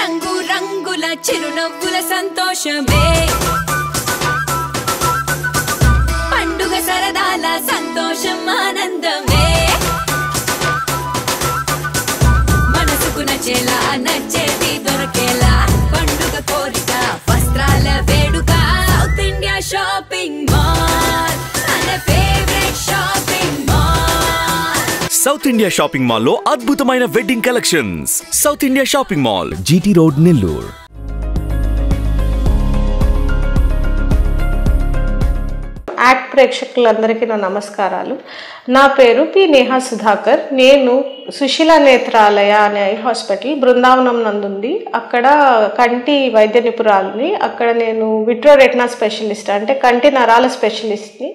రంగు రంగుల చిరునవ్వుల సంతోషమే పండుగ సరదాల సంతోషం ఆనందమే మనసుకు నచ్చేలా నచ్చేది దొరకేలా పండుగ కోరిక వస్త్రాల వేడుక సౌత్ ఇండియా షాపింగ్ మాల్ మన favourite shopping mall South India shopping mall లో అద్భుతమైన wedding collections South India shopping mall GT road Nellore యాక్ట్ ప్రేక్షకులందరికీ నా నమస్కారాలు నా పేరు పి నేహా సుధాకర్ నేను సుశీల నేత్రాలయ అనే ఐ హాస్పిటల్ బృందావనం నందుంది అక్కడ కంటి వైద్య నిపుణురాలని అక్కడ నేను విట్రో రెటినా స్పెషలిస్ట్ అంటే కంటి నరాల స్పెషలిస్ట్ని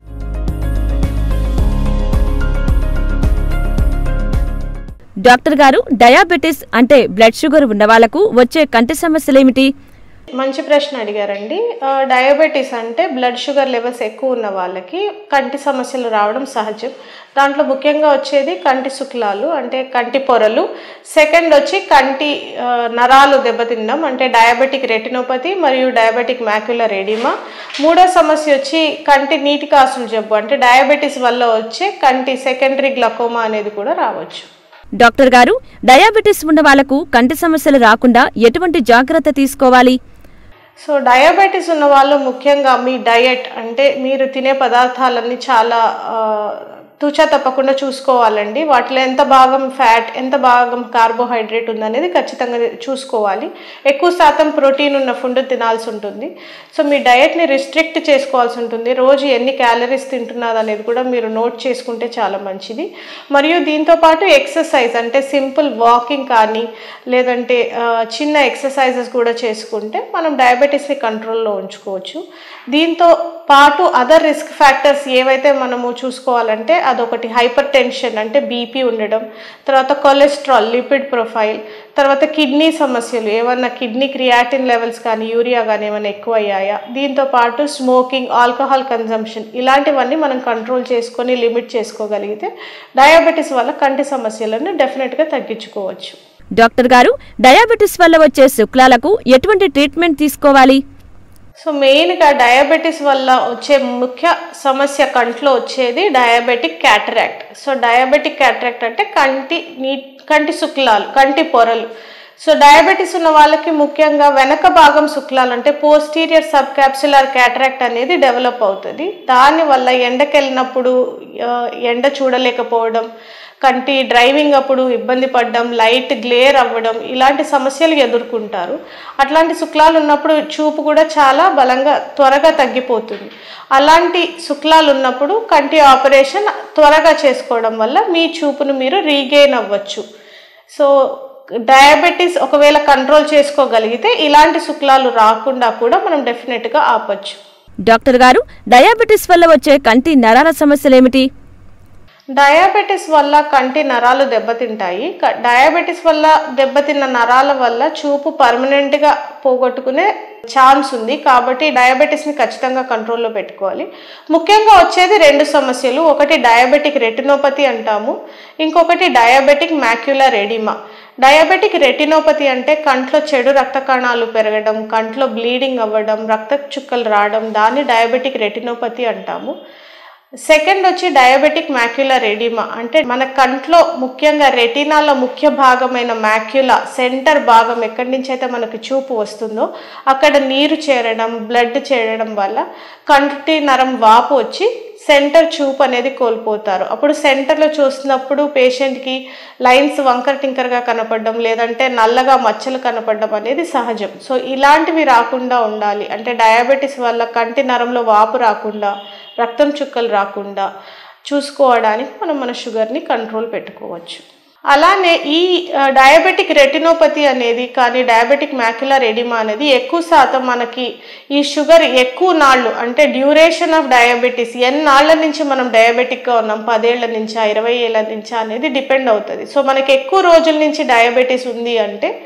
డాక్టర్ గారు డయాబెటిస్ అంటే బ్లడ్ షుగర్ ఉన్న వాళ్లకు వచ్చే కంటి సమస్యలేమిటి మంచి ప్రశ్న అడిగారండి ఆ, డయాబెటీస్ అంటే బ్లడ్ షుగర్ లెవెల్స్ ఎక్కువ ఉన్న వాళ్ళకి కంటి సమస్యలు రావడం సహజం దాంట్లో ముఖ్యంగా వచ్చేది కంటి శుక్లాలు అంటే కంటి పొరలు సెకండ్ వచ్చి కంటి ఆ, నరాలు దెబ్బతినడం అంటే డయాబెటిక్ రెటినోపతి మరియు డయాబెటిక్ మ్యాక్యులర్ ఎడిమా మూడో సమస్య వచ్చి కంటి నీటి కాసులు జబ్బు అంటే డయాబెటీస్ వల్ల వచ్చే కంటి సెకండరీ గ్లకోమా అనేది కూడా రావచ్చు డాక్టర్ గారు డయాబెటిస్ ఉన్న వాళ్లకు కంటి సమస్యలు రాకుండా ఎటువంటి జాగ్రత్త తీసుకోవాలి సో డయాబెటీస్ ఉన్న వాళ్ళు ముఖ్యంగా మీ డయట్ అంటే మీరు తినే పదార్థాలన్నీ చాలా ఆ, తూచా తప్పకుండా చూసుకోవాలండి వాటిలో ఎంత భాగం ఫ్యాట్ ఎంత భాగం కార్బోహైడ్రేట్ ఉందనేది ఖచ్చితంగా చూసుకోవాలి ఎక్కువ శాతం ప్రోటీన్ ఉన్న ఫుడ్ తినాల్సి ఉంటుంది సో మీ డయట్ని రిస్ట్రిక్ట్ చేసుకోవాల్సి ఉంటుంది రోజు ఎన్ని క్యాలరీస్ తింటున్నారు అనేది కూడా మీరు నోట్ చేసుకుంటే చాలా మంచిది మరియు దీంతో పాటు ఎక్సర్సైజ్ అంటే సింపుల్ వాకింగ్ కానీ లేదంటే ఆ, చిన్న ఎక్సర్సైజెస్ కూడా చేసుకుంటే మనం డయాబెటీస్ని కంట్రోల్లో ఉంచుకోవచ్చు దీంతో పాటు అదర్ రిస్క్ ఫ్యాక్టర్స్ ఏవైతే మనము చూసుకోవాలంటే అదొకటి హైపర్ టెన్షన్ అంటే బీపీ ఉండడం తర్వాత కొలెస్ట్రాల్ లిపిడ్ ప్రొఫైల్ తర్వాత కిడ్నీ సమస్యలు ఏమన్నా కిడ్నీ క్రియాటిన్ లెవెల్స్ కానీ యూరియా కానీ ఏమైనా ఎక్కువ అయ్యాయా దీంతో పాటు స్మోకింగ్ ఆల్కహాల్ కన్జంప్షన్ ఇలాంటివన్నీ మనం కంట్రోల్ చేసుకొని లిమిట్ చేసుకోగలిగితే డయాబెటీస్ వల్ల కంటి సమస్యలను డెఫినెట్గా తగ్గించుకోవచ్చు డాక్టర్ గారు డయాబెటిస్ వల్ల వచ్చే శుక్లాలకు ఎటువంటి ట్రీట్మెంట్ తీసుకోవాలి సో మెయిన్గా డయాబెటీస్ వల్ల వచ్చే ముఖ్య సమస్య కంట్లో వచ్చేది diabetic cataract so diabetic cataract అంటే కంటి నీ కంటి శుక్లాలు కంటి పొరలు సో డయాబెటీస్ ఉన్న వాళ్ళకి ముఖ్యంగా వెనక భాగం శుక్లాలు అంటే పోస్టీరియర్ సబ్ క్యాప్సులర్ క్యాటరాక్ట్ అనేది డెవలప్ అవుతుంది దానివల్ల ఎండకెళ్ళినప్పుడు ఆ, ఎండ చూడలేకపోవడం కంటి డ్రైవింగ్ అప్పుడు ఇబ్బంది పడడం లైట్ గ్లేర్ అవ్వడం ఇలాంటి సమస్యలు ఎదుర్కొంటారు అట్లాంటి శుక్లాలు ఉన్నప్పుడు చూపు కూడా చాలా బలంగా త్వరగా తగ్గిపోతుంది అలాంటి శుక్లాలు ఉన్నప్పుడు కంటి ఆపరేషన్ త్వరగా చేసుకోవడం వల్ల మీ చూపును మీరు రీగెయిన్ అవ్వచ్చు సో డయాబెటీస్ ఒకవేళ కంట్రోల్ చేసుకోగలిగితే ఇలాంటి శుక్లాలు రాకుండా కూడా మనం డెఫినెట్గా ఆపచ్చు డాక్టర్ గారు డయాబెటిస్ వల్ల వచ్చే కంటి నరాల సమస్యలేమిటి డయాబెటీస్ వల్ల కంటి నరాలు దెబ్బతింటాయి క- డయాబెటీస్ వల్ల దెబ్బతిన్న నరాల వల్ల చూపు పర్మనెంట్గా పోగొట్టుకునే ఛాన్స్ ఉంది కాబట్టి డయాబెటీస్ని ఖచ్చితంగా కంట్రోల్లో పెట్టుకోవాలి ముఖ్యంగా వచ్చేది రెండు సమస్యలు ఒకటి డయాబెటిక్ రెటినోపతి అంటాము ఇంకొకటి diabetic macular oedema diabetic retinopathy అంటే కంట్లో చెడు రక్త కణాలు పెరగడం కంట్లో బ్లీడింగ్ అవ్వడం రక్త చుక్కలు రావడం దాన్ని డయాబెటిక్ రెటినోపతి అంటాము సెకండ్ వచ్చి డయాబెటిక్ మ్యాక్యులర్ ఎడిమా అంటే మన కంట్లో ముఖ్యంగా రెటినాలో ముఖ్య భాగమైన మ్యాక్యులా సెంటర్ భాగం ఎక్కడి నుంచి అయితే మనకు చూపు వస్తుందో అక్కడ నీరు చేరడం బ్లడ్ చేరడం వల్ల కంటి నరం వాపు వచ్చి సెంటర్ చూపు అనేది కోల్పోతారు అప్పుడు సెంటర్లో చూసినప్పుడు పేషెంట్కి లైన్స్ వంకర టింకర్గా కనపడడం లేదంటే నల్లగా మచ్చలు కనపడడం అనేది సహజం సో ఇలాంటివి రాకుండా ఉండాలి అంటే డయాబెటీస్ వల్ల కంటి నరంలో వాపు రాకుండా రక్తం చుక్కలు రాకుండా చూసుకోవడానికి మనం మన షుగర్ని కంట్రోల్ పెట్టుకోవచ్చు అలానే ఈ ఆ, డయాబెటిక్ రెటినోపతి అనేది కానీ డయాబెటిక్ మ్యాక్యులర్ ఎడిమా అనేది ఎక్కువ శాతం మనకి ఈ షుగర్ ఎక్కువ నాళ్ళు అంటే డ్యూరేషన్ ఆఫ్ డయాబెటీస్ ఎన్నాళ్ళ నుంచి మనం డయాబెటిక్గా ఉన్నాం పదేళ్ల నుంచా ఇరవై ఏళ్ళ నుంచా అనేది డిపెండ్ అవుతుంది సో మనకి ఎక్కువ రోజుల నుంచి డయాబెటీస్ ఉంది అంటే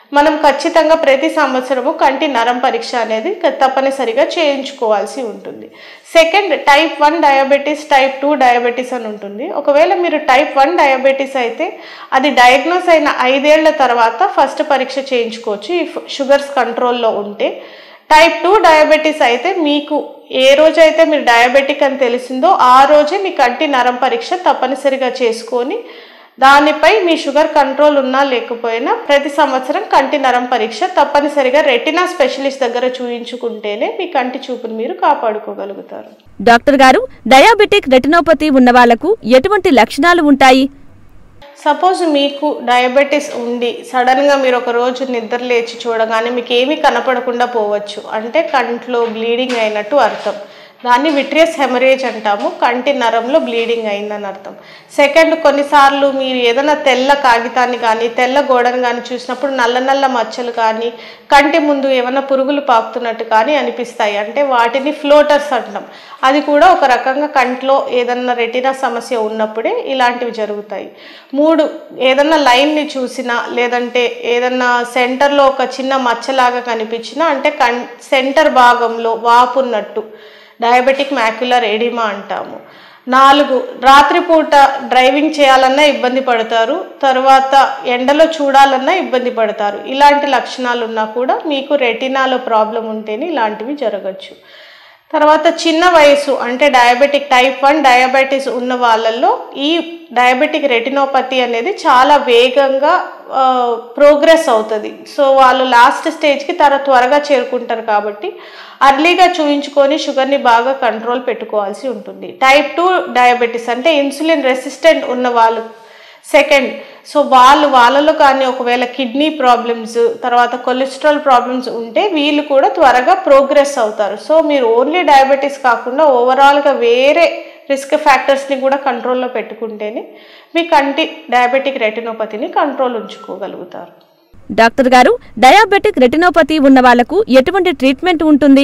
మనం ఖచ్చితంగా ప్రతి సంవత్సరము కంటి నరం పరీక్ష అనేది క- తప్పనిసరిగా చేయించుకోవాల్సి ఉంటుంది second type one diabetes type two diabetes అని ఉంటుంది ఒకవేళ మీరు టైప్ వన్ డయాబెటీస్ అయితే అది డయాగ్నోస్ అయిన ఐదేళ్ల తర్వాత ఫస్ట్ పరీక్ష చేయించుకోవచ్చు ఈ షుగర్స్ కంట్రోల్లో ఉంటే టైప్ టూ డయాబెటీస్ అయితే మీకు ఏ రోజైతే మీరు డయాబెటిక్ అని తెలిసిందో ఆ రోజే మీ కంటి నరం పరీక్ష తప్పనిసరిగా చేసుకొని దానిపై మీ షుగర్ కంట్రోల్ ఉన్నా లేకపోయినా ప్రతి సంవత్సరం కంటి నరం పరీక్ష తప్పనిసరిగా రెటినా స్పెషలిస్ట్ దగ్గర చూయించుకుంటేనే మీ కంటి చూపును మీరు కాపాడుకోగలుగుతారు డాక్టర్ గారు డయాబెటిక్ రెటినోపతి ఉన్న వాళ్లకు ఎటువంటి లక్షణాలు ఉంటాయి సపోజ్ మీకు డయాబెటీస్ ఉండి సడన్గా మీరు ఒక రోజు నిద్ర లేచి చూడగానే మీకు ఏమీ కనపడకుండా పోవచ్చు అంటే కంట్లో బ్లీడింగ్ అయినట్టు అర్థం దాన్ని విట్రియస్ హెమరేజ్ అంటాము కంటి నరంలో బ్లీడింగ్ అయిందని అర్థం సెకండ్ కొన్నిసార్లు మీరు ఏదైనా తెల్ల కాగితాన్ని కానీ తెల్ల గోడను కానీ చూసినప్పుడు నల్ల నల్ల మచ్చలు కానీ కంటి ముందు ఏమైనా పురుగులు పాకుతున్నట్టు కానీ అనిపిస్తాయి అంటే వాటిని ఫ్లోటర్స్ అంటాం అది కూడా ఒక రకంగా కంట్లో ఏదన్నా రెటినా సమస్య ఉన్నప్పుడే ఇలాంటివి జరుగుతాయి మూడు ఏదన్నా లైన్ని చూసినా లేదంటే ఏదన్నా సెంటర్లో ఒక చిన్న మచ్చలాగా కనిపించినా అంటే కన్ సెంటర్ భాగంలో వాపున్నట్టు డయాబెటిక్ మ్యాక్యులర్ ఎడిమా అంటాము నాలుగు రాత్రిపూట డ్రైవింగ్ చేయాలన్నా ఇబ్బంది పడతారు తర్వాత ఎండలో చూడాలన్నా ఇబ్బంది పడతారు ఇలాంటి లక్షణాలు ఉన్నా కూడా మీకు రెటినాలో ప్రాబ్లం ఉంటేనే ఇలాంటివి జరగచ్చు తర్వాత చిన్న వయసు అంటే డయాబెటిక్ టైప్ వన్ డయాబెటీస్ ఉన్న వాళ్ళల్లో ఈ డయాబెటిక్ రెటినోపతి అనేది చాలా వేగంగా ప్రోగ్రెస్ అవుతుంది సో వాళ్ళు లాస్ట్ స్టేజ్కి తర త్వరగా చేరుకుంటారు కాబట్టి అర్లీగా చూయించుకొని షుగర్ని బాగా కంట్రోల్ పెట్టుకోవాల్సి ఉంటుంది టైప్ టూ డయాబెటీస్ అంటే ఇన్సులిన్ రెసిస్టెంట్ ఉన్న వాళ్ళు సెకండ్ సో వాళ్ళు వాళ్ళలో కానీ ఒకవేళ కిడ్నీ ప్రాబ్లమ్స్ తర్వాత కొలెస్ట్రాల్ ప్రాబ్లమ్స్ ఉంటే వీళ్ళు కూడా త్వరగా ప్రోగ్రెస్ అవుతారు సో మీరు ఓన్లీ డయాబెటీస్ కాకుండా ఓవరాల్గా వేరే రిస్క్ ఫ్యాక్టర్స్ని కూడా కంట్రోల్లో పెట్టుకుంటేనే మీ కంటి డయాబెటిక్ రెటినోపతిని కంట్రోల్ ఉంచుకోగలుగుతారు డాక్టర్ గారు డయాబెటిక్ రెటినోపతి ఉన్న వాళ్లకు ఎటువంటి ట్రీట్మెంట్ ఉంటుంది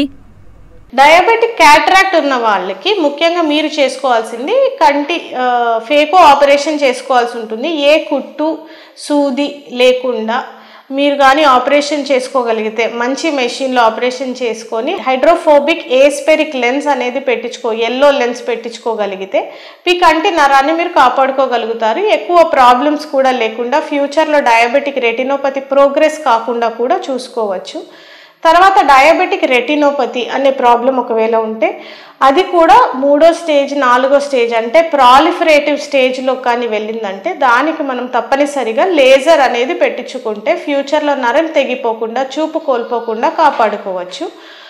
డయాబెటిక్ క్యాట్రాక్ట్ ఉన్న వాళ్ళకి ముఖ్యంగా మీరు చేసుకోవాల్సింది కంటి ఆ, ఫేకో ఆపరేషన్ చేసుకోవాల్సి ఉంటుంది ఏ కుట్టు సూది లేకుండా మీరు కానీ ఆపరేషన్ చేసుకోగలిగితే మంచి మెషిన్లో ఆపరేషన్ చేసుకొని హైడ్రోఫోబిక్ ఏస్పెరిక్ లెన్స్ అనేది పెట్టించుకో ఎల్లో లెన్స్ పెట్టించుకోగలిగితే మీ కంటి నరాన్ని మీరు కాపాడుకోగలుగుతారు ఎక్కువ ప్రాబ్లమ్స్ కూడా లేకుండా ఫ్యూచర్లో డయాబెటిక్ రెటినోపతి ప్రోగ్రెస్ కాకుండా కూడా చూసుకోవచ్చు తర్వాత డయాబెటిక్ రెటినోపతి అనే ప్రాబ్లం ఒకవేళ ఉంటే అది కూడా మూడో స్టేజ్ నాలుగో స్టేజ్ అంటే ప్రాలిఫరేటివ్ స్టేజ్లో కానీ వెళ్ళిందంటే దానికి మనం తప్పనిసరిగా లేజర్ అనేది పెట్టించుకుంటే ఫ్యూచర్లో నరం తెగిపోకుండా చూపు కోల్పోకుండా కాపాడుకోవచ్చు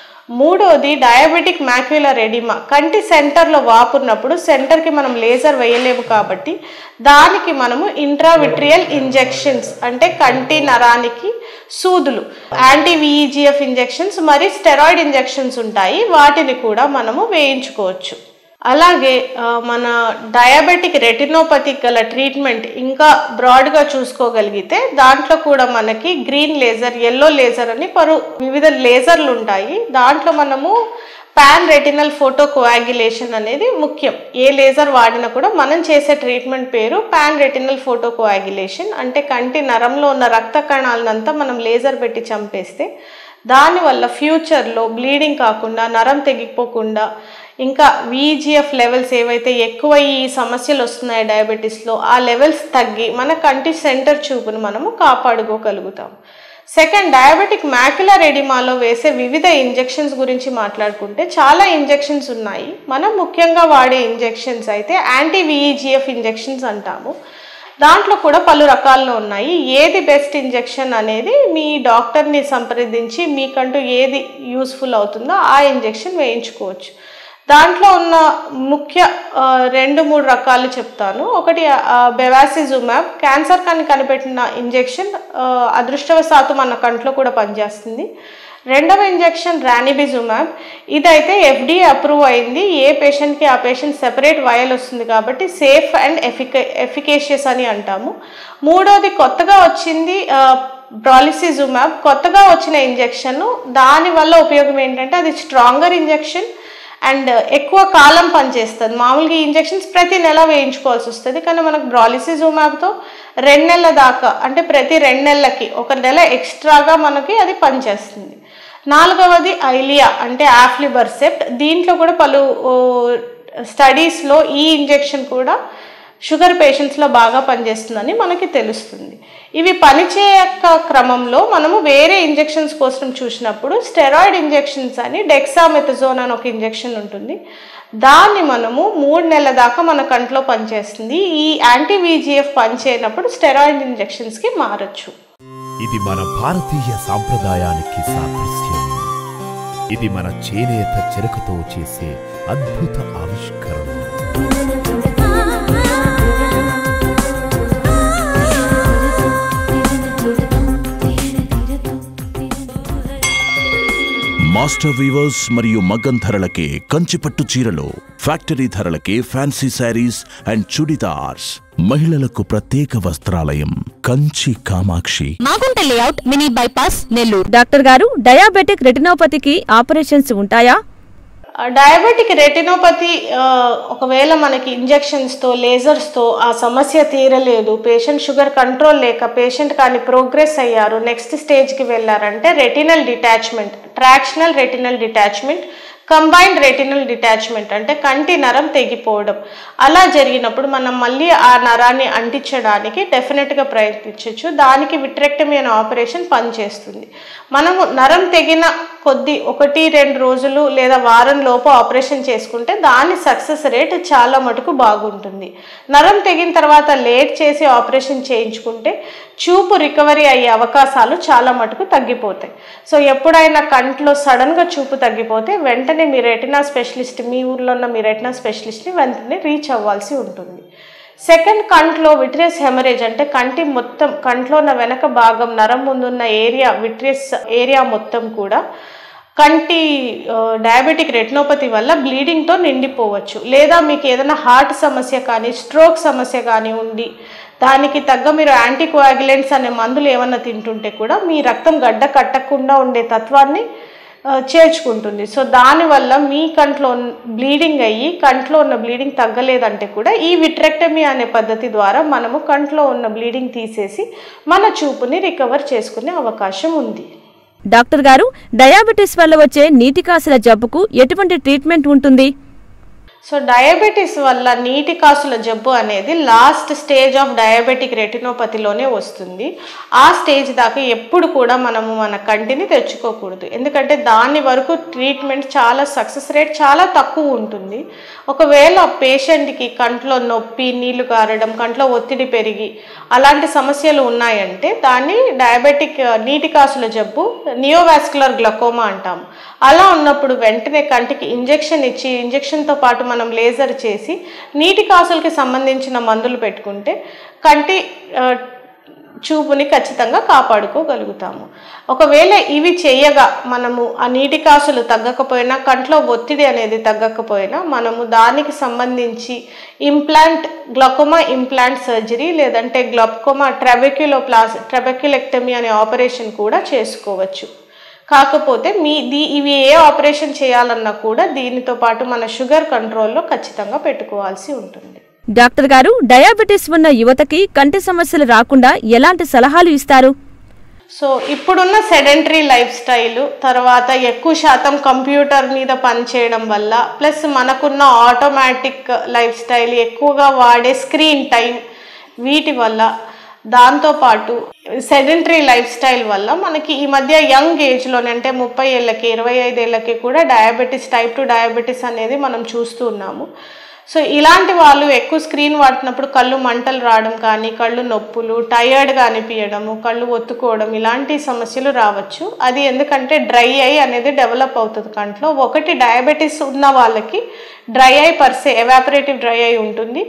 మూడోది డయాబెటిక్ మ్యాక్యులర్ ఎడిమా కంటి సెంటర్లో వాపున్నప్పుడు సెంటర్కి మనం లేజర్ వేయలేము కాబట్టి దానికి మనము ఇంట్రావిట్రియల్ ఇంజెక్షన్స్ అంటే కంటి నరానికి సూదులు యాంటీ విఈజిఎఫ్ ఇంజెక్షన్స్ మరి స్టెరాయిడ్ ఇంజెక్షన్స్ ఉంటాయి వాటిని కూడా మనము వేయించుకోవచ్చు అలాగే ఆ, మన డయాబెటిక్ రెటినోపతి గల ట్రీట్మెంట్ ఇంకా బ్రాడ్గా చూసుకోగలిగితే దాంట్లో కూడా మనకి గ్రీన్ లేజర్ ఎల్లో లేజర్ అని పరు వివిధ లేజర్లు ఉంటాయి దాంట్లో మనము పాన్ రెటినల్ ఫోటో కోయాగ్యులేషన్ అనేది ముఖ్యం ఏ లేజర్ వాడినా కూడా మనం చేసే ట్రీట్మెంట్ పేరు పాన్ రెటినల్ ఫోటో కోయాగ్యులేషన్ అంటే కంటి నరంలో ఉన్న రక్త కణాలనంతా మనం లేజర్ పెట్టి చంపేస్తే దానివల్ల ఫ్యూచర్లో బ్లీడింగ్ కాకుండా నరం తెగిపోకుండా ఇంకా విజిఎఫ్ లెవెల్స్ ఏవైతే ఎక్కువ ఈ సమస్యలు వస్తున్నాయో డయాబెటీస్లో ఆ లెవెల్స్ తగ్గి మన కంటి సెంటర్ చూపును మనము కాపాడుకోగలుగుతాం సెకండ్ డయాబెటిక్ మ్యాక్యులర్ ఎడిమాలో వేసే వివిధ ఇంజెక్షన్స్ గురించి మాట్లాడుకుంటే చాలా ఇంజెక్షన్స్ ఉన్నాయి మనం ముఖ్యంగా వాడే ఇంజెక్షన్స్ అయితే యాంటీ విఈజిఎఫ్ ఇంజెక్షన్స్ అంటాము దాంట్లో కూడా పలు రకాల్లో ఉన్నాయి ఏది బెస్ట్ ఇంజెక్షన్ అనేది మీ డాక్టర్ని సంప్రదించి మీకంటూ ఏది యూస్ఫుల్ అవుతుందో ఆ ఇంజెక్షన్ వేయించుకోవచ్చు దాంట్లో ఉన్న ముఖ్య ఆ, రెండు మూడు రకాలు చెప్తాను ఒకటి బెవాసిజుమాబ్ క్యాన్సర్ కానీ కనిపెట్టిన ఇంజెక్షన్ అదృష్టవశాత్తు మన కంట్లో కూడా పనిచేస్తుంది రెండవ ఇంజెక్షన్ రానిబిజుమాబ్ ఇదైతే ఎఫ్డీఏ అప్రూవ్ అయింది ఏ పేషెంట్కి ఆ పేషెంట్ సెపరేట్ వయల్ వస్తుంది కాబట్టి సేఫ్ అండ్ ఎఫిక ఎఫికేషియస్ అని అంటాము మూడోది కొత్తగా వచ్చింది బ్రాలిసిజుమాబ్ కొత్తగా వచ్చిన ఇంజెక్షన్ దానివల్ల ఉపయోగం ఏంటంటే అది స్ట్రాంగర్ ఇంజెక్షన్ అండ్ ఎక్కువ కాలం పనిచేస్తుంది మామూలుగా ఈ ఇంజెక్షన్స్ ప్రతి నెల వేయించుకోవాల్సి వస్తుంది కానీ మనకు బ్రాలిసిజుమాబ్తో రెండు నెలల దాకా అంటే ప్రతి రెండు నెలలకి ఒక నెల ఎక్స్ట్రాగా మనకి అది పనిచేస్తుంది నాలుగవది ఐలియా అంటే ఆఫ్లిబర్సెప్ట్ దీంట్లో కూడా పలు స్టడీస్లో ఈ ఇంజెక్షన్ కూడా షుగర్ పేషెంట్స్లో బాగా పనిచేస్తుందని మనకి తెలుస్తుంది ఇవి పనిచేయక క్రమంలో మనము వేరే ఇంజెక్షన్స్ కోసం చూసినప్పుడు స్టెరాయిడ్ ఇంజెక్షన్స్ అని డెక్సామెథజోన్ అని ఒక ఇంజెక్షన్ ఉంటుంది దాన్ని మనము మూడు నెలల దాకా మన కంట్లో పనిచేస్తుంది ఈ యాంటీ వీజీఎఫ్ పనిచేయనప్పుడు స్టెరాయిడ్ ఇంజెక్షన్స్కి మారచ్చు ఇది మన భారతీయ సాంప్రదాయానికి సాదృశ్యం ఇది మన చేనేత చెరకుతో చేసే అద్భుత ఆవిష్కరణ మాస్టర్ వీవర్స్ మరియు మగ్గం ధరలకే కంచిపట్టు చీరలు ఫ్యాక్టరీ ధరలకే ఫ్యాన్సీ శారీస్ అండ్ చుడిదార్స్ మహిళలకు ప్రత్యేక వస్త్రాలయం Kanchi Kamakshi Magunta layout mini bypass Nellore doctor గారు డయాబెటిక్ రెటినోపతికి ఆపరేషన్స్ ఉంటాయా డయాబెటిక్ రెటినోపతి ఆ, ఒకవేళ మనకి ఇంజెక్షన్స్తో లేజర్స్తో ఆ సమస్య తీరలేదు పేషెంట్ షుగర్ కంట్రోల్ లేక పేషెంట్ కానీ ప్రోగ్రెస్ అయ్యారు నెక్స్ట్ స్టేజ్కి వెళ్ళారంటే retinal detachment tractional retinal detachment combined retinal detachment అంటే కంటి నరం తెగిపోవడం అలా జరిగినప్పుడు మనం మళ్ళీ ఆ నరాన్ని అంటించడానికి డెఫినెట్గా ప్రయత్నించవచ్చు దానికి విట్రెక్టమీ అనే ఆపరేషన్ పనిచేస్తుంది మనము నరం తెగిన కొద్ది ఒకటి రెండు రోజులు లేదా వారం లోపు ఆపరేషన్ చేసుకుంటే దాని సక్సెస్ రేట్ చాలా మటుకు బాగుంటుంది నరం తెగిన తర్వాత లేట్ చేసి ఆపరేషన్ చేయించుకుంటే చూపు రికవరీ అయ్యే అవకాశాలు చాలా మటుకు తగ్గిపోతాయి సో ఎప్పుడైనా కంట్లో సడన్గా చూపు తగ్గిపోతే వెంటనే మీ రెటినా స్పెషలిస్ట్ మీ ఊర్లో ఉన్న మీ రెటినా స్పెషలిస్ట్ని వెంటనే రీచ్ అవ్వాల్సి ఉంటుంది సెకండ్ కంట్లో విట్రియస్ హెమరేజ్ అంటే కంటి మొత్తం కంట్లో ఉన్న వెనక భాగం నరం ముందున్న ఏరియా విట్రియస్ ఏరియా మొత్తం కూడా కంటి ఆ, డయాబెటిక్ రెటినోపతి వల్ల బ్లీడింగ్తో నిండిపోవచ్చు లేదా మీకు ఏదైనా హార్ట్ సమస్య కానీ స్ట్రోక్ సమస్య కానీ ఉండి దానికి తగ్గ మీరు యాంటీకోయాగులెంట్స్ అనే మందులు ఏమన్నా తింటుంటే కూడా మీ రక్తం గడ్డ కట్టకుండా ఉండే తత్వాన్ని ఆ, చేర్చుకుంటుంది సో దానివల్ల మీ కంట్లో బ్లీడింగ్ అయ్యి కంట్లో ఉన్న బ్లీడింగ్ తగ్గలేదంటే కూడా ఈ విట్రెక్టమీ అనే పద్ధతి ద్వారా మనము కంట్లో ఉన్న బ్లీడింగ్ తీసేసి మన చూపుని రికవర్ చేసుకునే అవకాశం ఉంది డాక్టర్ గారు డయాబెటిస్ వల్ల వచ్చే నీటి కాసుల జబ్బుకు ఎటువంటి ట్రీట్మెంట్ ఉంటుంది సో డయాబెటీస్ వల్ల నీటి కాసుల జబ్బు అనేది లాస్ట్ స్టేజ్ ఆఫ్ డయాబెటిక్ రెటినోపతిలోనే వస్తుంది ఆ స్టేజ్ దాకా ఎప్పుడు కూడా మనము మన కంటిని తెచ్చుకోకూడదు ఎందుకంటే దాని వరకు ట్రీట్మెంట్ చాలా సక్సెస్ రేట్ చాలా తక్కువ ఉంటుంది ఒకవేళ పేషెంట్కి కంట్లో నొప్పి నీళ్లు కారడం కంట్లో ఒత్తిడి పెరిగి అలాంటి సమస్యలు ఉన్నాయంటే దాన్ని డయాబెటిక్ నీటి కాసుల జబ్బు నియోవాస్కులర్ గ్లకోమా అంటాం అలా ఉన్నప్పుడు వెంటనే కంటికి ఇంజెక్షన్ ఇచ్చి ఇంజెక్షన్తో పాటు మనం లేజర్ చేసి నీటి కాసులకి సంబంధించిన మందులు పెట్టుకుంటే కంటి ఆ, చూపుని ఖచ్చితంగా కాపాడుకోగలుగుతాము ఒకవేళ ఇవి చేయగా మనము ఆ నీటి కాసులు తగ్గకపోయినా కంట్లో ఒత్తిడి అనేది తగ్గకపోయినా మనము దానికి సంబంధించి ఇంప్లాంట్ గ్లకోమా ఇంప్లాంట్ సర్జరీ లేదంటే గ్లకోమా ట్రబెక్యులోప్లాస్ ట్రబెక్యులెక్టమీ అనే ఆపరేషన్ కూడా చేసుకోవచ్చు కాకపోతే మీ దీ ఇవి ఏ ఆపరేషన్ చేయాలన్నా కూడా దీనితో పాటు మన షుగర్ కంట్రోల్లో ఖచ్చితంగా పెట్టుకోవాల్సి ఉంటుంది డాక్టర్ గారు డయాబెటిస్ ఉన్న యువతకి కంటి సమస్యలు రాకుండా ఎలాంటి సలహాలు ఇస్తారు సో ఇప్పుడున్న సెడెంటరీ లైఫ్ స్టైల్ తర్వాత ఎక్కువ శాతం కంప్యూటర్ మీద పనిచేయడం వల్ల ప్లస్ మనకున్న ఆటోమేటిక్ లైఫ్ స్టైల్ ఎక్కువగా వాడే స్క్రీన్ టైం వీటి వల్ల దాంతోపాటు సెడెంటరీ లైఫ్ స్టైల్ వల్ల మనకి ఈ మధ్య యంగ్ ఏజ్లోనే అంటే ముప్పై ఏళ్ళకి ఇరవై ఐదేళ్ళకి కూడా డయాబెటీస్ టైప్ టు డయాబెటీస్ అనేది మనం చూస్తూ ఉన్నాము సో ఇలాంటి వాళ్ళు ఎక్కువ స్క్రీన్ వాడుతున్నప్పుడు కళ్ళు మంటలు రావడం కానీ కళ్ళు నొప్పులు టయర్డ్గా అనిపించడము కళ్ళు ఒత్తుకోవడం ఇలాంటి సమస్యలు రావచ్చు అది ఎందుకంటే డ్రై ఐ అనేది డెవలప్ అవుతుంది కంట్లో ఒకటి డయాబెటీస్ ఉన్న వాళ్ళకి dry eye per se evaporative dry eye ఉంటుంది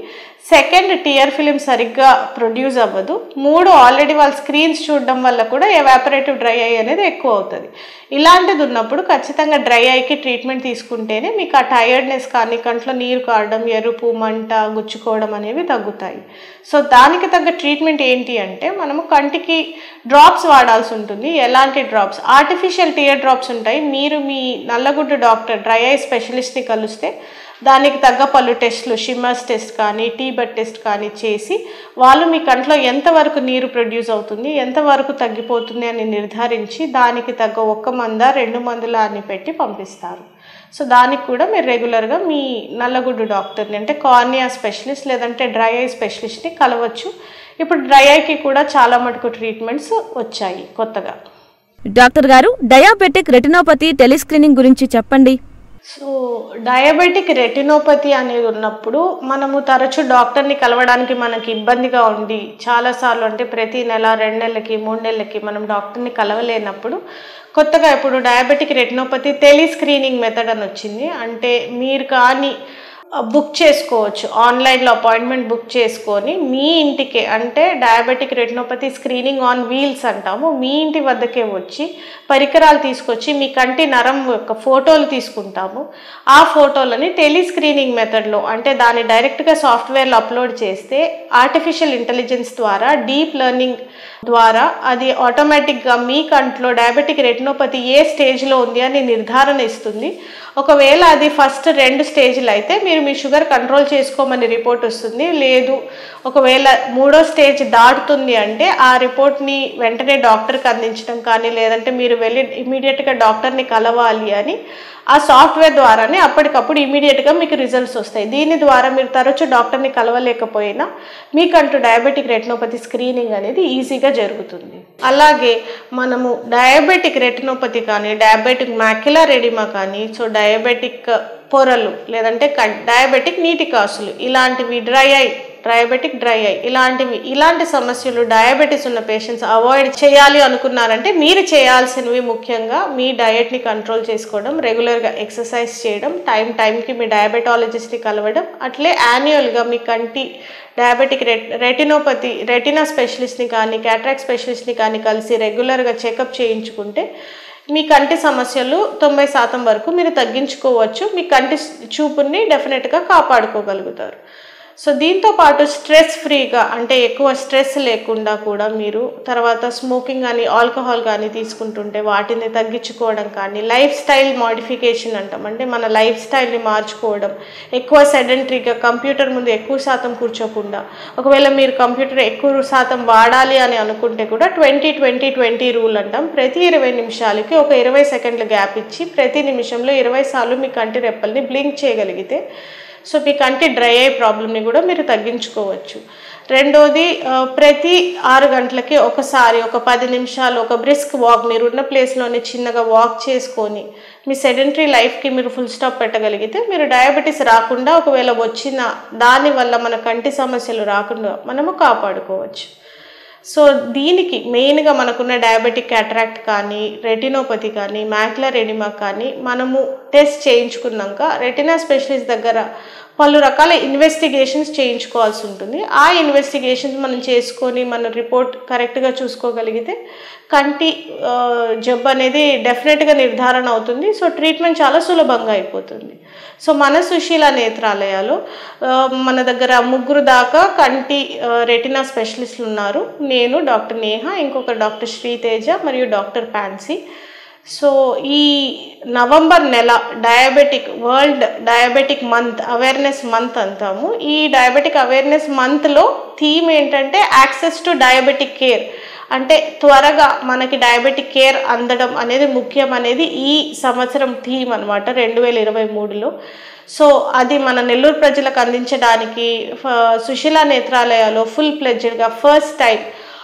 సెకండ్ టియర్ ఫిలిం సరిగ్గా ప్రొడ్యూస్ అవ్వదు మూడు ఆల్రెడీ వాళ్ళ స్క్రీన్స్ చూడడం వల్ల కూడా ఎవాపరేటివ్ డ్రై ఐ అనేది ఎక్కువ అవుతుంది ఇలాంటిది ఉన్నప్పుడు ఖచ్చితంగా డ్రై ఐకి ట్రీట్మెంట్ తీసుకుంటేనే మీకు ఆ టైర్డ్నెస్ కానీ కంట్లో నీరు కారడం ఎరుపు మంట గుచ్చుకోవడం అనేవి తగ్గుతాయి సో దానికి తగ్గ ట్రీట్మెంట్ ఏంటి అంటే మనము కంటికి డ్రాప్స్ వాడాల్సి ఉంటుంది ఎలాంటి డ్రాప్స్ ఆర్టిఫిషియల్ టియర్ డ్రాప్స్ ఉంటాయి మీరు మీ నల్లగుడ్డు డాక్టర్ డ్రై ఐ స్పెషలిస్ట్ని కలిస్తే దానికి తగ్గ పలు టెస్ట్లు షిమ్మర్స్ టెస్ట్ కానీ టీబట్ టెస్ట్ కానీ చేసి వాళ్ళు మీ కంట్లో ఎంతవరకు నీరు ప్రొడ్యూస్ అవుతుంది ఎంతవరకు తగ్గిపోతుంది అని నిర్ధారించి దానికి తగ్గ ఒక్క మంద రెండు మందుల అని పెట్టి పంపిస్తారు సో దానికి కూడా మీరు రెగ్యులర్గా మీ నల్లగుడ్డు డాక్టర్ని అంటే కార్నియా స్పెషలిస్ట్ లేదంటే డ్రై ఐ స్పెషలిస్ట్ని కలవచ్చు ఇప్పుడు డ్రై ఐకి కూడా చాలా మటుకు ట్రీట్మెంట్స్ వచ్చాయి కొత్తగా డాక్టర్ గారు డయాబెటిక్ రెటినోపతి టెలిస్క్రీనింగ్ గురించి చెప్పండి సో డయాబెటిక్ రెటినోపతి అనేది ఉన్నప్పుడు మనము తరచూ డాక్టర్ని కలవడానికి మనకి ఇబ్బందిగా ఉండి చాలాసార్లు అంటే ప్రతి నెల రెండు నెలలకి మూడు నెలలకి మనం డాక్టర్ని కలవలేనప్పుడు కొత్తగా ఇప్పుడు diabetic retinopathy tele screening method అని వచ్చింది అంటే మీరు కానీ బుక్ చేసుకోవచ్చు ఆన్లైన్లో అపాయింట్మెంట్ బుక్ చేసుకొని మీ ఇంటికే అంటే diabetic retinopathy screening on wheels అంటాము మీ ఇంటి వద్దకే వచ్చి పరికరాలు తీసుకొచ్చి మీ కంటి నరం యొక్క ఫోటోలు తీసుకుంటాము ఆ ఫోటోలని టెలి స్క్రీనింగ్ మెథడ్లో అంటే దాన్ని డైరెక్ట్గా సాఫ్ట్వేర్లో అప్లోడ్ చేస్తే ఆర్టిఫిషియల్ ఇంటెలిజెన్స్ ద్వారా డీప్ లెర్నింగ్ ద్వారా అది ఆటోమేటిక్గా మీ కంట్లో డయాబెటిక్ రెటినోపతి ఏ స్టేజ్లో ఉంది అని నిర్ధారణ ఇస్తుంది ఒకవేళ అది ఫస్ట్ రెండు స్టేజ్లు అయితే మీరు మీ షుగర్ కంట్రోల్ చేసుకోమని రిపోర్ట్ వస్తుంది లేదు ఒకవేళ మూడో స్టేజ్ దాటుతుంది అంటే ఆ రిపోర్ట్ని వెంటనే డాక్టర్కి అందించడం కానీ లేదంటే మీరు వెళ్ళి ఇమీడియట్గా డాక్టర్ని కలవాలి అని ఆ సాఫ్ట్వేర్ ద్వారానే అప్పటికప్పుడు ఇమీడియట్గా మీకు రిజల్ట్స్ వస్తాయి దీని ద్వారా మీరు తరచు డాక్టర్ని కలవలేకపోయినా మీకంటూ డయాబెటిక్ రెటినోపతి స్క్రీనింగ్ అనేది ఈజీగా జరుగుతుంది అలాగే మనము డయాబెటిక్ రెటినోపతి కానీ డయాబెటిక్ మ్యాక్యులర్ ఎడిమా కానీ సో డయాబెటిక్ పొరలు లేదంటే డయాబెటిక్ నీటి కాసులు ఇలాంటివి dry eye diabetic dry eye ఇలాంటివి ఇలాంటి సమస్యలు డయాబెటీస్ ఉన్న పేషెంట్స్ అవాయిడ్ చేయాలి అనుకున్నారంటే మీరు చేయాల్సినవి ముఖ్యంగా మీ డయట్ని కంట్రోల్ చేసుకోవడం రెగ్యులర్గా ఎక్సర్సైజ్ చేయడం టైం టైంకి మీ డయాబెటాలజిస్ట్ని కలవడం అట్లే యాన్యువల్గా మీ కంటి డయాబెటిక్ రెట్ రెటినోపతి రెటినా స్పెషలిస్ట్ని కానీ క్యాట్రాక్ స్పెషలిస్ట్ని కానీ కలిసి రెగ్యులర్గా చెకప్ చేయించుకుంటే మీ కంటి సమస్యలు తొంభై శాతం వరకు మీరు తగ్గించుకోవచ్చు మీ కంటి చూపుని డెఫినెట్గా కాపాడుకోగలుగుతారు సో దీంతో పాటు స్ట్రెస్ ఫ్రీగా అంటే ఎక్కువ స్ట్రెస్ లేకుండా కూడా మీరు తర్వాత స్మోకింగ్ కానీ ఆల్కహాల్ కానీ తీసుకుంటుంటే వాటిని తగ్గించుకోవడం కానీ లైఫ్ స్టైల్ మాడిఫికేషన్ అంటాం అంటే మన లైఫ్ స్టైల్ని మార్చుకోవడం ఎక్కువ సెడెంటరీగా కంప్యూటర్ ముందు ఎక్కువ శాతం కూర్చోకుండా ఒకవేళ మీరు కంప్యూటర్ ఎక్కువ శాతం వాడాలి అని అనుకుంటే కూడా ట్వంటీ ట్వంటీ ట్వంటీ రూల్ అంటాం ప్రతి ఇరవై నిమిషాలకి ఒక ఇరవై సెకండ్ల గ్యాప్ ఇచ్చి ప్రతి నిమిషంలో ఇరవై సార్లు మీ కంటి రెప్పల్ని బ్లింక్ చేయగలిగితే సో మీ కంటి డ్రై అయ్యే ప్రాబ్లమ్ని కూడా మీరు తగ్గించుకోవచ్చు రెండోది ఆ, ప్రతి ఆరు గంటలకి ఒకసారి ఒక పది నిమిషాలు ఒక బ్రిస్క్ వాక్ మీరు ఉన్న ప్లేస్లోనే చిన్నగా వాక్ చేసుకొని మీ సెడెంటరీ లైఫ్కి మీరు ఫుల్ స్టాప్ పెట్టగలిగితే మీరు డయాబెటీస్ రాకుండా ఒకవేళ వచ్చిన దానివల్ల మన కంటి సమస్యలు రాకుండా మనము కాపాడుకోవచ్చు సో దీనికి మెయిన్గా మనకున్న డయాబెటిక్ క్యాటరాక్ట్ కానీ రెటినోపతి కానీ మ్యాక్యులర్ ఎడిమా కానీ మనము టెస్ట్ చేయించుకున్నాక రెటినా స్పెషలిస్ట్ దగ్గర పలు రకాల ఇన్వెస్టిగేషన్స్ చేయించుకోవాల్సి ఉంటుంది ఆ ఇన్వెస్టిగేషన్స్ మనం చేసుకొని మన రిపోర్ట్ కరెక్ట్గా చూసుకోగలిగితే కంటి ఆ, జబ్బు అనేది డెఫినెట్గా నిర్ధారణ అవుతుంది సో ట్రీట్మెంట్ చాలా సులభంగా అయిపోతుంది సో మన సుశీల నేత్రాలయాలు ఆ, మన దగ్గర ముగ్గురు దాకా కంటి ఆ, రెటినా స్పెషలిస్టులు ఉన్నారు నేను డాక్టర్ నేహ ఇంకొక డాక్టర్ శ్రీతేజ మరియు డాక్టర్ పాన్సీ సో ఈ నవంబర్ నెల diabetic world diabetic month awareness month అంటాము ఈ డయాబెటిక్ అవేర్నెస్ మంత్లో థీమ్ ఏంటంటే యాక్సెస్ టు డయాబెటిక్ కేర్ అంటే త్వరగా మనకి డయాబెటిక్ కేర్ అందడం అనేది ముఖ్యం అనేది ఈ సంవత్సరం థీమ్ అనమాట రెండు వేల ఇరవై మూడులో సో అది మన నెల్లూరు ప్రజలకు అందించడానికి ఫ- సుశీల నేత్రాలయాలో ఫుల్ ప్లెడ్జ్డ్గా ఫస్ట్ టైం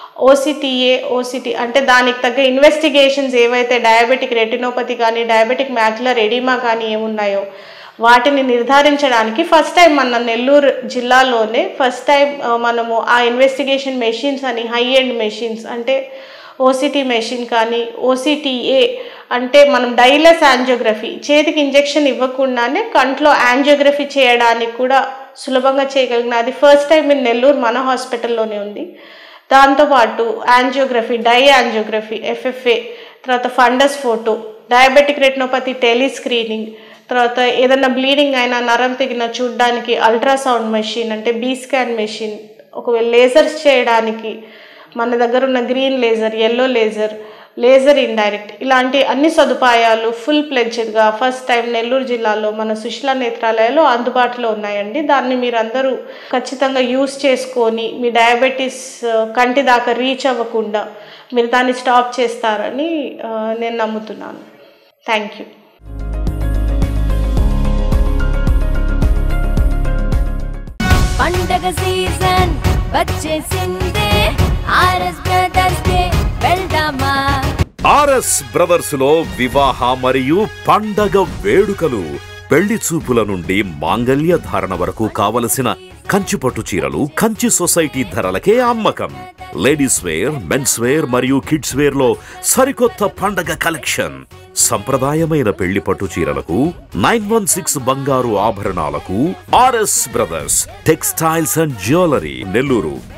ఓసిటిఏ ఓసిటి అంటే దానికి తగ్గ ఇన్వెస్టిగేషన్స్ ఏవైతే డయాబెటిక్ రెటినోపతి కానీ డయాబెటిక్ మ్యాక్యులర్ ఎడిమా కానీ ఏమున్నాయో వాటిని నిర్ధారించడానికి ఫస్ట్ టైం మన నెల్లూరు జిల్లాలోనే ఫస్ట్ టైం ఆ, మనము ఆ ఇన్వెస్టిగేషన్ మెషిన్స్ అని హై ఎండ్ మెషిన్స్ అంటే ఓసిటీ మెషిన్ కానీ ఓసిటీఏ అంటే మనం డైలస్ యాంజియోగ్రఫీ చేతికి ఇంజెక్షన్ ఇవ్వకుండానే కంట్లో యాంజియోగ్రఫీ చేయడానికి కూడా సులభంగా చేయగలిగిన అది ఫస్ట్ టైం ఇన్ నెల్లూరు మన హాస్పిటల్లోనే ఉంది దాంతోపాటు యాంజియోగ్రఫీ డై యాంజియోగ్రఫీ ఎఫ్ఎఫ్ఏ తర్వాత fundus photo diabetic retinopathy tele screening తర్వాత ఏదైనా బ్లీడింగ్ అయినా నరం తెగిన చూడడానికి అల్ట్రాసౌండ్ మెషిన్ అంటే బీ స్కాన్ మెషిన్ ఒకవేళ లేజర్స్ చేయడానికి మన దగ్గర ఉన్న green laser yellow laser laser indirect ఇలాంటి అన్ని సదుపాయాలు ఫుల్ ప్లెడ్జ్డ్గా ఫస్ట్ టైం నెల్లూరు జిల్లాలో మన సుశీల నేత్రాలయాలో అందుబాటులో ఉన్నాయండి దాన్ని మీరందరూ ఖచ్చితంగా యూస్ చేసుకొని మీ డయాబెటీస్ ఆ, కంటి దాకా రీచ్ అవ్వకుండా మీరు దాన్ని స్టాప్ చేస్తారని ఆ, నేను నమ్ముతున్నాను థ్యాంక్ యూ పండగ సీజన్ వచ్చేసిందే ఆర్ఎస్ బ్రదర్స్ డే వెళ్దామా ఆర్ఎస్ బ్రదర్స్ లో వివాహ మరియు పండగ వేడుకలు పెళ్లి చూపుల నుండి మాంగల్య ధారణ వరకు కావలసిన కంచిపట్టు చీరలు కంచి సొసైటీ ధరలకే అమ్మకం లేడీస్ వేర్ మెన్స్ వేర్ మరియు కిడ్స్ వేర్ లో సరికొత్త పండగ కలెక్షన్ సంప్రదాయమైన పెళ్లి పట్టు చీరలకు నైన్ వన్ సిక్స్ బంగారు ఆభరణాలకు RS Brothers textiles and jewellery Nellore